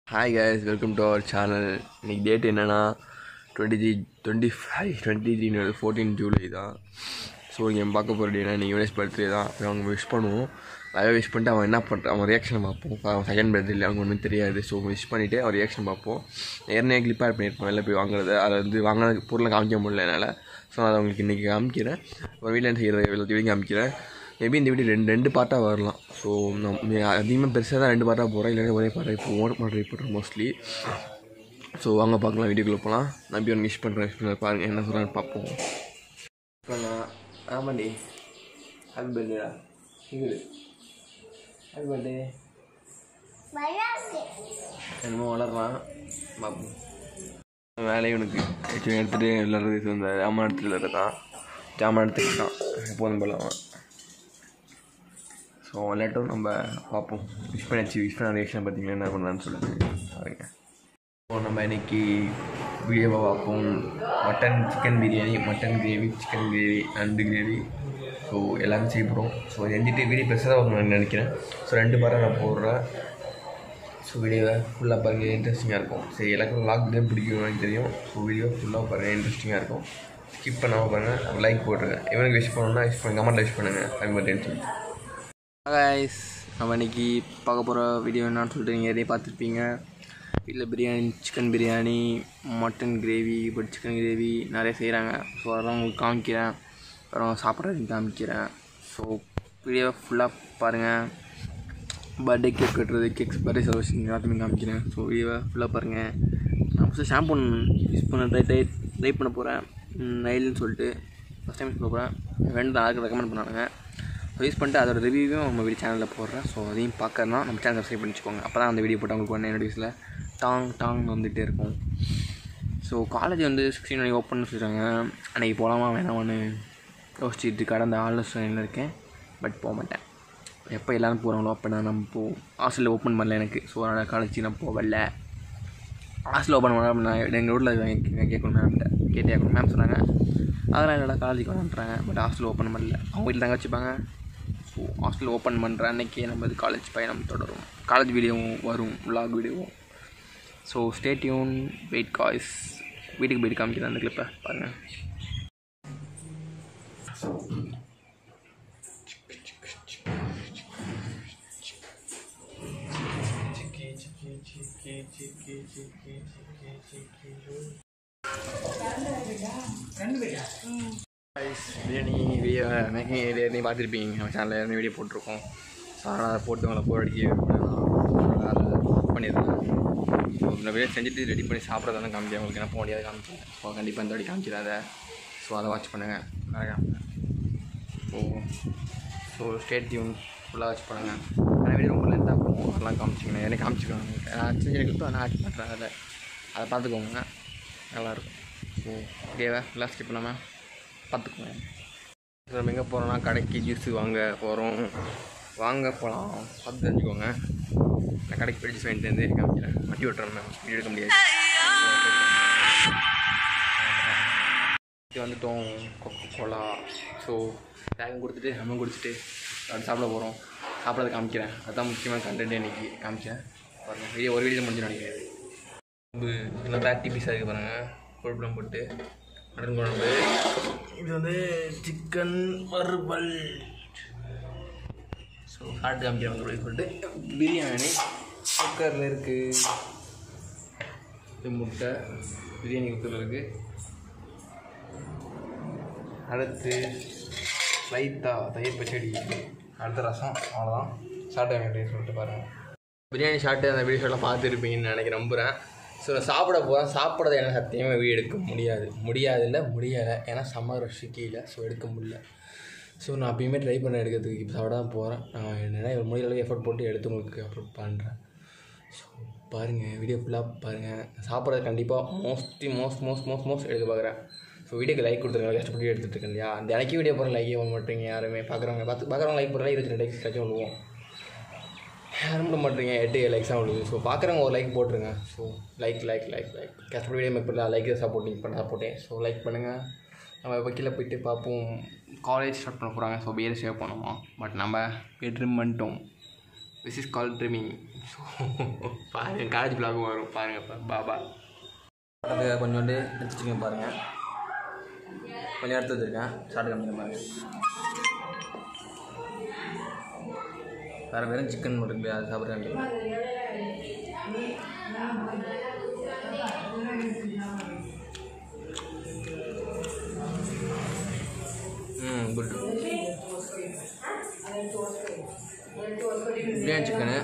Hi guys welcome to our channel இன்னைக்கு date என்னென்னா twenty three twenty five twenty three fourteen July தான் so இங்கே பார்க்க போகிற டேனா நீங்கள் யூனிஸ் பர்த்டே தான் அப்போ அவங்க விஷ் பண்ணுவோம் நிறைய விஷ் பண்ணிட்டு அவன் என்ன பண்ணுறான் அவன் ரியாக்ஷன் பார்ப்போம் அவன் செகண்ட் பர்த்டே இல்லை அவங்க ஒன்றும் தெரியாது ஸோ விஷ் பண்ணிவிட்டு அவன் ரியாக்ஷன் பார்ப்போம் ஏற்கனவே கிளிப்பாக பண்ணியிருப்போம் வெளில போய் வாங்குறது அதை வந்து வாங்கின பொருளை காமிக்க முடியல என்னால் ஸோ நான் அதை உங்களுக்கு இன்றைக்கி காமிக்கிறேன் ஒரு வீட்டில் செய்கிற எல்லாத்தையும் காமிக்கிறேன் மேபி இந்த வீடியோ ரெண்டு ரெண்டு பார்ட்டாக வரலாம் ஸோ நம்ம அதிகமாக பெருசாக தான் ரெண்டு பார்ட்டாக போகிறேன் இல்லைன்னா ஒரே பார்ட்டாக இப்போ ஓட ட்ரை பண்ணுறேன் மோஸ்ட்லி ஸோ வாங்க பார்க்கலாம் வீடியோக்குள்ளே போகலாம் நம்பி ஒன்று விஷ் பண்ணுறேன் விஷ் பண்ண பாருங்கள் என்ன சொல்கிறான்னு பார்ப்போம் இப்போ நான் ஆமாண்டி ஹாப்பி பர்த்டேடா இது ஹாப்பி பர்த்டே என்னமோ வளர்றான் பார்ப்போம் வேலையும் எனக்கு ஆக்சுவலி எடுத்துகிட்டு விளாட்றது இந்த ஜாமான் எடுத்துகிட்டு இருக்கான் ஜாமான் எடுத்துக்கிட்டான் எப்போதும் போகலாம் ஸோ விளையாட்டும் நம்ம பார்ப்போம் விஷ் பண்ணியாச்சு விஷ் பண்ண ரியாக்ஷன் பார்த்தீங்கன்னா என்ன பண்ணலான்னு சொல்லிட்டு பாருங்க ஸோ நம்ம இன்னைக்கு வீடியோவை பார்ப்போம் mutton chicken biryani mutton gravy chicken gravy நண்டு கிரேவி ஸோ எல்லாமே செய்ய போகிறோம் ஸோ செஞ்சுட்டு வீடியோ பெருசாக தான் வரணும்னு நினைக்கிறேன் ஸோ ரெண்டு பாரம் நான் போடுறேன் ஸோ வீடியோவை ஃபுல்லாக பாருங்கள் இன்ட்ரெஸ்டிங்காக இருக்கும் சரி எல்லாருக்கும் லாக் தான் பிடிக்கும் எனக்கு தெரியும் ஸோ வீடியோ ஃபுல்லாக பாருங்கள் இன்ட்ரெஸ்டிங்காக இருக்கும் ஸ்கிப் பண்ணாமல் பாருங்கள் லைக் போட்டுருங்க இவனுக்கு விஷ் பண்ணணும்னா விஷ் பண்ணுங்க கமெண்ட்டில் விஷ் பண்ணுங்கள் ஹாப்பி பர்த்டேன்னு சொல்லிட்டு கைஸ் நம்ம இன்னைக்கு பார்க்க போகிற வீடியோ என்னன்னு சொல்லிட்டு நீங்கள் எதையும் பார்த்துருப்பீங்க வீட்டில் biryani chicken biryani mutton gravy but chicken gravy நிறைய செய்கிறாங்க ஸோ அதெல்லாம் உங்களுக்கு காமிக்கிறேன் அப்புறம் சாப்பிட்றதுக்கு காமிக்கிறேன் ஸோ வீடியோ ஃபுல்லாக பாருங்கள் பர்த்டே கேக் கட்டுறது கேக்ஸ் பர்த்டே செலிப்ரேஷன் எல்லாத்தையுமே காமிக்கிறேன் ஸோ வீடியோவை ஃபுல்லாக பாருங்கள் நான் ஃபஸ்ட்டு ஷாம்பு யூஸ் பண்ண ட்ரை ட்ரை ட்ரை பண்ண போகிறேன் நைல்னு சொல்லிட்டு ஃபஸ்ட் டைம் யூஸ் பண்ண போகிறேன் ஃப்ரெண்ட் தான் அதுக்கு ரெக்கமெண்ட் பண்ணாங்க ஸோ யூஸ் பண்ணிட்டு அதோட ரிவ்யூவும் நம்ம வீடியோ சேனலில் போடுறேன் ஸோ அதையும் பார்க்கறனா நம்ம சேனல் சப்ஸ்கிரைப் பண்ணி வச்சுக்கோங்க அப்போ தான் அந்த வீடியோ போட்டு உங்களுக்கு ஒன்று நோட்டிஃபிகேஷனில் டாங் டாங் வந்துகிட்டே இருக்கும் ஸோ காலேஜ் வந்து சிக்ஸ்டீன் மணிக்கு ஓப்பன் சொல்லிட்டாங்க அன்றைக்கி போகலாமா வேணாமான்னு யோசிச்சுட்டு கடந்த ஆலோசனையில் இருக்கேன் பட் போக மாட்டேன் எப்போ எல்லோரும் போகிறாங்களோ அப்போ நான் நம்ம போ ஹாஸ்டலில் ஓப்பன் பண்ணல எனக்கு ஸோ அதனால் காலேஜ் நான் போகல ஹாஸ்டல் ஓப்பன் பண்ண நான் எங்கள் ஊரில் கேட்கணும் மேம்கிட்ட கேட்டே கேட்கணும் மேம் சொன்னாங்க அதெல்லாம் என்னடா காலேஜுக்கு வந்துட்டுறாங்க பட் ஹாஸ்டல் ஓப்பன் பண்ணல அவங்க வீட்டில் தாங்க வச்சுப்பாங்க ஸோ ஹாஸ்டல் ஓப்பன் பண்ணுற அன்னைக்கு நம்ம காலேஜ் பயணம் தொடரும் காலேஜ் வீடியோவும் வரும் vlog வீடியோவும் ஸோ ஸ்டேட்யூன் வெயிட் காய்ஸ் வீட்டுக்கு போயிட்டு காமிக்கிறேன் அந்த கிளிப்பை பாருங்கள் பிரியாணி வீடியோ மேக்கிங் ஏரியா பார்த்துருப்பீங்க நம்ம சேனலில் இருந்து வீடியோ போட்டிருக்கோம் ஸோ அதனால் அதை போட்டு உங்களை போர் அடிக்க பண்ணியிருந்தேன் ஸோ இந்த வீடியோ செஞ்சுட்டு ரெடி பண்ணி சாப்பிட்றதான காமிக்கிறேன் உங்களுக்கு என்ன போக முடியாது காமிக்கிறேன் ஸோ கண்டிப்பாக இந்த வாட்டி காமிச்சிடாத ஸோ அதை வாட்ச் பண்ணுங்கள் நிறையா ஸோ ஸோ ஸ்டேட் டியூன் ஃபுல்லாக வாட்ச் பண்ணுங்கள் ஆனால் வீடியோ ரொம்ப லென்த்தாக போகும் அதெல்லாம் காமிச்சிக்கணும் எனக்கு காமிச்சிக்கோங்க நான் செஞ்ச கிளிப்பு நான் ஆட் பண்ணுறேன் அதில் அதை பார்த்துக்கோங்க நல்லாயிருக்கும் ஸோ ஓகேவா ஃபுல்லாக ஸ்கிப் பண்ணாமல் பார்த்துக்கோங்க நம்ம எங்கே போகிறோம்னா கடைக்கு ஜூஸ் வாங்க போகிறோம் வாங்க போகலாம் பார்த்து தெரிஞ்சுக்கோங்க நான் கடைக்கு போய் ஜூஸ் வாங்கிட்டு வந்து காமிக்கிறேன் வண்டி ஓட்டுறேன் மேம் வீடியோ எடுக்க முடியாது இது வந்துட்டோம் கொக்கோ கோலா ஸோ வேகம் கொடுத்துட்டு நம்ம குடிச்சிட்டு அப்படி சாப்பிட போகிறோம் சாப்பிட்றது காமிக்கிறேன் அதுதான் முக்கியமான கண்டென்ட் இன்னைக்கு காமிக்கிறேன் பாருங்கள் வீடியோ ஒரு வீடியோ முடிஞ்சு நினைக்கிறது குழம்பு இன்னும் தேர்ட்டி பீஸாக இருக்குது பாருங்கள் கொழுப்புலாம் போட்டு மட்டன் குழம்பு இது வந்து சிக்கன் வறுவல் ஸோ சாப்பிட்டு காமிக்கிறேன் அப்படின்னு சொல்லிட்டு பிரியாணி குக்கரில் இருக்குது இது முட்டை பிரியாணி குக்கரில் இருக்குது அடுத்து லைத்தா தயிர் பச்சடி அடுத்த ரசம் அவ்வளோதான் ஷார்ட் அப்படின்னு சொல்லிட்டு பாருங்கள் பிரியாணி ஷார்ட்டு அந்த வீடியோ ஷார்ட்லாம் பார்த்துருப்பீங்கன்னு நினைக்கிறேன் நம்புகிறேன் ஸோ நான் சாப்பிட போகிறேன் சாப்பிட்றது எனக்கு சத்தியமாக வீடியோ எடுக்க முடியாது முடியாது இல்லை முடியலை ஏன்னா சம்மர் ரஷ் கீழே ஸோ எடுக்க முடியல ஸோ நான் அப்பயுமே ட்ரை பண்ண எடுக்கிறதுக்கு இப்போ சாப்பிட தான் போகிறேன் நான் என்னென்னா முடிகிற அளவுக்கு எஃபர்ட் போட்டு எடுத்து உங்களுக்கு அப்லோட் பண்ணுறேன் ஸோ பாருங்கள் வீடியோ ஃபுல்லாக பாருங்கள் சாப்பிட்றது கண்டிப்பாக mostly most most most most எடுக்க பார்க்குறேன் ஸோ வீடியோக்கு லைக் கொடுத்துருங்க கஷ்டப்பட்டு எடுத்துகிட்டு இருக்கேன் இல்லையா அந்த எனக்கு வீடியோ போகிற லைக்கே பண்ண மாட்டீங்க யாருமே பார்க்குறவங்க பார்த்து பார்க்குறவங்க லைக் போடுறா இருபத்தி ரெண்டு லைக்ஸ் கட்சி விழுவோம் யாரும் பண்ண மாட்டீங்க எட்டு லைக்ஸ் தான் விழுது ஸோ பார்க்குறவங்க ஒரு லைக் போட்டுருங்க so like like like like கஷ்டப்பட்டு வீடியோ மேக் பண்ணலாம் லைக் சப்போர்ட்டிங் பண்ண சப்போர்ட்டே ஸோ லைக் பண்ணுங்கள் நம்ம வக்கீலில் போயிட்டு பார்ப்போம் காலேஜ் ஸ்டார்ட் பண்ண போகிறாங்க ஸோ பிஎஸ் சேவ் பண்ணுவோம் பட் நம்ம ட்ரிம் பண்ணிட்டோம் திஸ் இஸ் கால் ட்ரிமிங் பாருங்க காலேஜ் பிளாகும் வரும் பாருங்கப்பா பாபா பக்கத்துக்கு கொஞ்சோண்டு எடுத்து வச்சுக்கோங்க பாருங்கள் கொஞ்சம் எடுத்து வச்சுருக்கேன் சாப்பிட்டு காமிக்கிறேன் பாருங்க வேறு வெறும் சிக்கன் மட்டும் இருக்குது அது சாப்பிட்டு காமிக்கிறேன் ம் குட் பிரியாணி சிக்கனு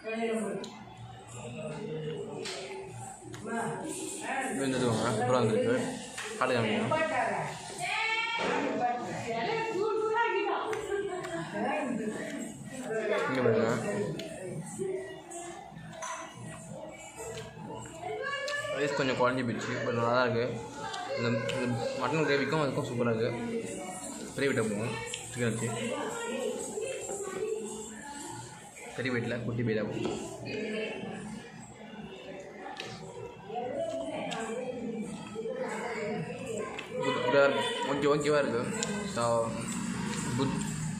வெந்துடுவாங்க சூப்பராக வந்துருக்கு காட்டு காமிக்கணும் இங்கே பாருங்க ரைஸ் கொஞ்சம் குழஞ்சி போயிடுச்சு பட் நல்லா தான் இருக்குது இந்த இந்த மட்டன் கிரேவிக்கும் அதுக்கும் சூப்பராக இருக்குது பெரிய வீட்டை போகும் சிக்கன் வச்சு பெரிய வீட்டில் குட்டி பீடா போகும் குட்டாக ஓகே ஓகேவாக இருக்குது so good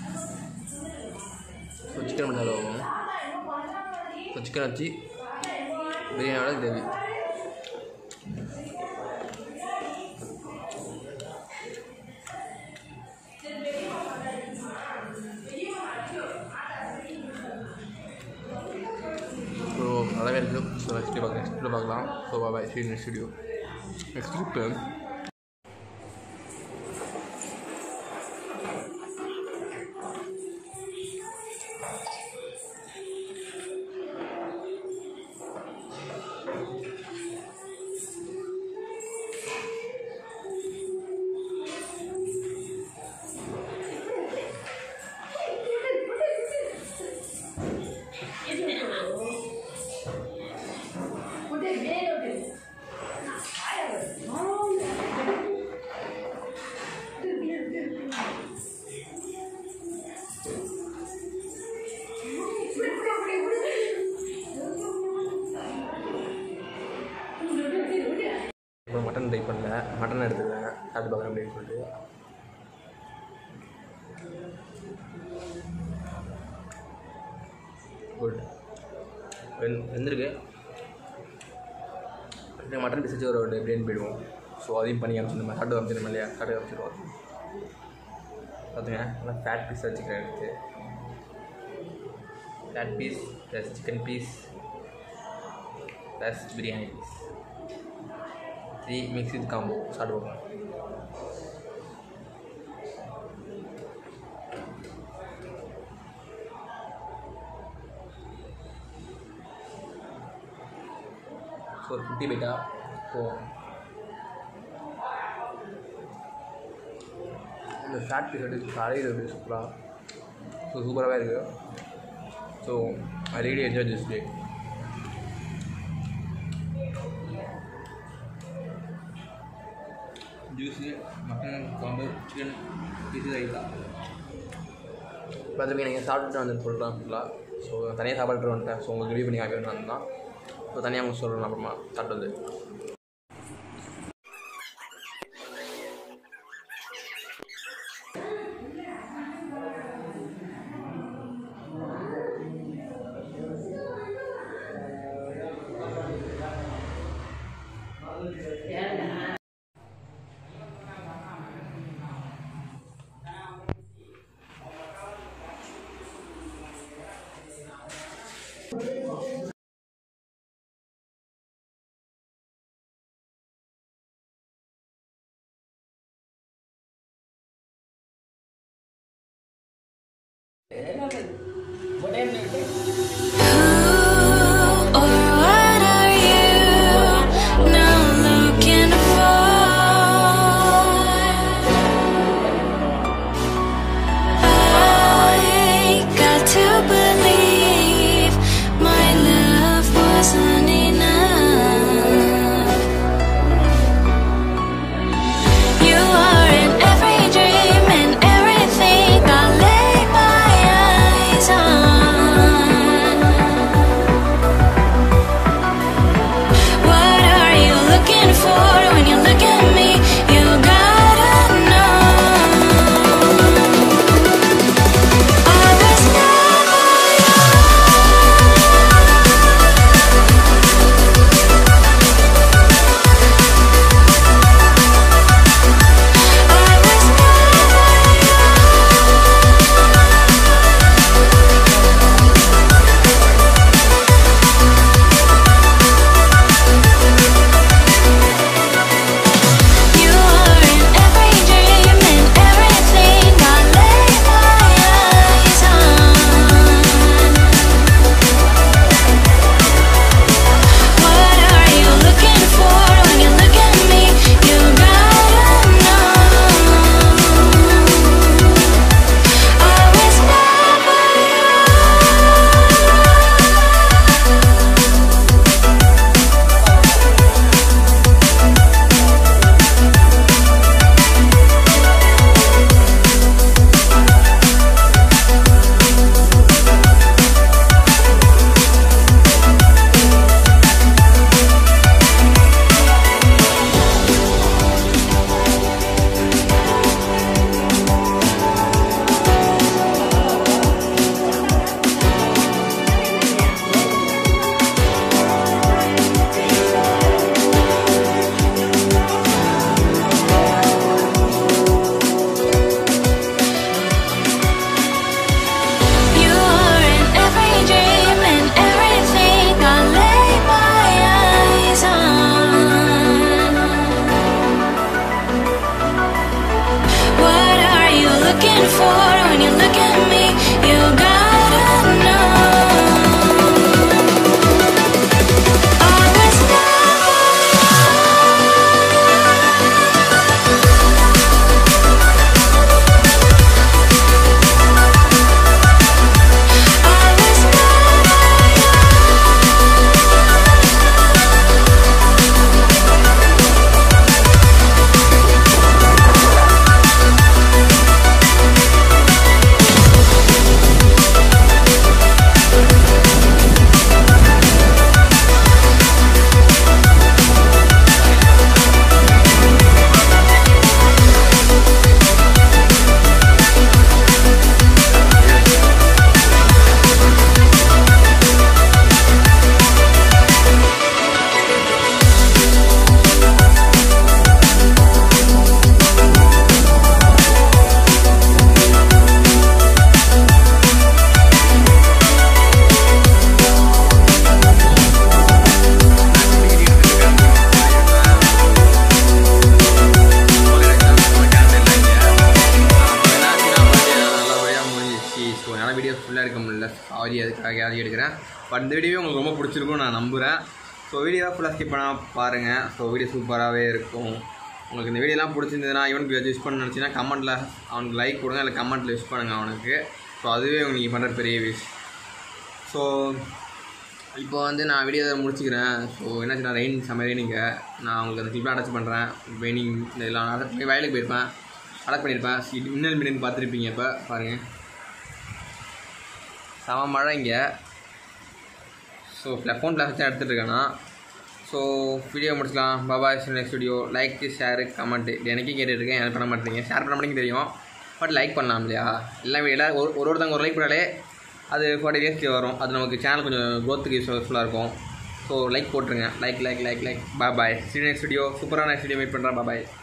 so chicken masala ஆகும் ஸோ சிக்கன் வச்சு பிரியாணியோட கிரேவி ஸோ நல்லாவே இருக்குது ஸோ நெக்ஸ்ட் பார்க்க நெக்ஸ்ட் பார்க்கலாம் ஸோ பாய் ஸ்ரீ நெக்ஸ்ட் வீடியோ நெக்ஸ்ட் இப்போ இப்போ மட்டன் ட்ரை பண்ணல மட்டன் எடுத்துக்கிறேன் சாப்பிட்டு பார்க்குறேன் அப்படின்னு சொல்லிட்டு குட் வெந் வெந்திருக்கு அப்படியே மட்டன் பீஸ் வச்சு ஒரு ஒரு பிரியாணி போயிடுவோம் ஸோ அதையும் பண்ணி காமிச்சிருந்தோம் சாப்பிட்டு காமிச்சிருந்தோம் இல்லையா சாப்பிட்டு காமிச்சிருவோம் பார்த்துங்க நல்லா ஃபேட் பீஸ் வச்சுக்கிறேன் எடுத்து fat piece plus chicken piece plus biryani piece three mix இது காம்போ சாப்பிட்டு பார்ப்போம் ஸோ ஒரு குட்டி பைட்டா போவோம் இந்த ஃபேட் பீஸ் எடுத்து கரையில் இருக்குது சூப்பராக ஸோ சூப்பராகவே இருக்குது so I really enjoy this day juice mutton குழம்பு சிக்கன் பீஸு ரைத்தா பார்த்துருப்பீங்க நீங்கள் சாப்பிட்டுட்டு வந்து சொல்கிறேன் ஃபுல்லாக ஸோ தனியாக சாப்பிட்டு வந்துட்டேன் ஸோ உங்களுக்கு ரெடி பண்ணி காமிக்கணும் தான் ஸோ தனியாக உங்களுக்கு சொல்கிறேன் அப்புறமா சாப்பிட்டு வந்து Or what are you now looking for? I got to believe my love wasn't enough. You are in every dream and everything I lay my eyes on. looking for when you look at me. You gotta know. I was never I was never நல்லபடியாக முடிஞ்சிச்சு so என்னால் video ஃபுல்லாக எடுக்க முடியல sorry அதுக்காக யாரும் எடுக்கிறேன் but இந்த வீடியோ உங்களுக்கு ரொம்ப பிடிச்சிருக்கும் நான் நம்புகிறேன் ஸோ வீடியோ ஃபுல்லாக ஸ்கிப் பண்ணால் பாருங்கள் ஸோ வீடியோ சூப்பராகவே இருக்கும் உங்களுக்கு இந்த வீடியோலாம் பிடிச்சிருந்ததுன்னா ஈவன் யூஸ் பண்ண நினச்சின்னா கமெண்ட்டில் அவனுக்கு லைக் கொடுங்க இல்லை கமெண்ட்டில் யூஸ் பண்ணுங்கள் அவனுக்கு ஸோ அதுவே நீங்கள் பண்ணுற பெரிய விஷ் ஸோ இப்போ வந்து நான் வீடியோ முடிச்சுக்கிறேன் ஸோ என்னாச்சுன்னா ரெயின் செம்ம ரெயினிங்க நான் உங்களுக்கு அந்த கிளிப்லாம் அடைச்சி பண்ணுறேன் ரெயினிங் இதெல்லாம் அடச்சு வயலுக்கு போயிருப்பேன் அடக் பண்ணியிருப்பேன் இது இன்னல் மீன் பார்த்துருப்பீங்க இப்போ பாருங்கள் செம மழை இங்கே ஸோ ஃபோன் கிளாஸ் வச்சு எடுத்துகிட்டு இருக்கேன்னா ஸோ வீடியோ முடிச்சுக்கலாம் bye bye next video like share comment இது எனக்கே கேட்டுருக்கேன் எனக்கு பண்ண மாட்டேங்க ஷேர் பண்ண மாட்டேங்க தெரியும் பட் லைக் பண்ணலாம் இல்லையா எல்லாம் எல்லாரும் ஒரு ஒரு ஒருத்தவங்க ஒரு லைக் பண்ணாலே அது ஃபார்ட்டி டேஸ்க்கு வரும் அது நமக்கு சேனல் கொஞ்சம் க்ரோத்துக்கு யூஸ்ஃபுல்லாக இருக்கும் ஸோ லைக் போட்டுருங்க like like like like bye bye next video சூப்பரான நெக்ஸ்ட் வீடியோ மீட் பண்ணுறேன் பாய்